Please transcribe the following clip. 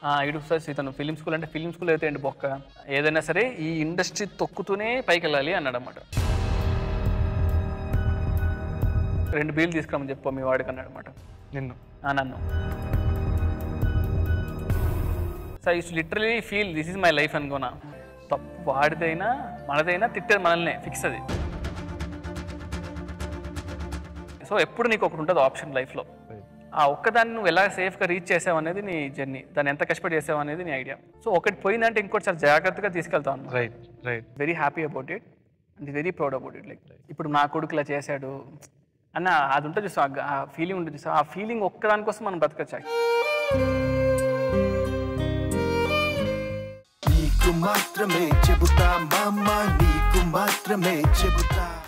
ఇడు సార్ ఇతను film school అంటే ఫిలిం స్కూల్ అయితే ఏంటి బొక్క ఏదైనా సరే ఈ ఇండస్ట్రీ తొక్కుతూనే పైకి వెళ్ళాలి అన్నాడు అనమాట రెండు బీలు తీసుకురామని చెప్పు మీ వాడికి అన్నాడు అనమాట నిన్ను నన్ను so I literally feel this is my life అనుకోనా తప్పు వాడిదైనా మనదైనా తిట్టేది మనల్నే ఫిక్స్ అది సో ఎప్పుడు నీకు ఒకటి ఉంటుంది ఆప్షన్ లైఫ్లో ఆ ఒక్కదాన్ని నువ్వు ఎలా సేఫ్గా రీచ్ చేసావు అనేది నీ జర్నీ దాన్ని ఎంత కష్టపడి చేసావు అనేది నీ ఐడియా సో ఒకటి పోయిందంటే ఇంకోటి చాలా జాగ్రత్తగా తీసుకెళ్తాను right right very happy about it and very proud about it like ఇప్పుడు నా కొడుకు ఇలా చేశాడు అన్న అది ఉంటుంది చూసా ఆ ఫీలింగ్ ఉంటుంది చూసా ఆ ఫీలింగ్ ఒక్కదానికోసం మనం బతకచ్చు నీకు మాత్రమే చెబుతా మామ నీకు మాత్రమే చెబుతా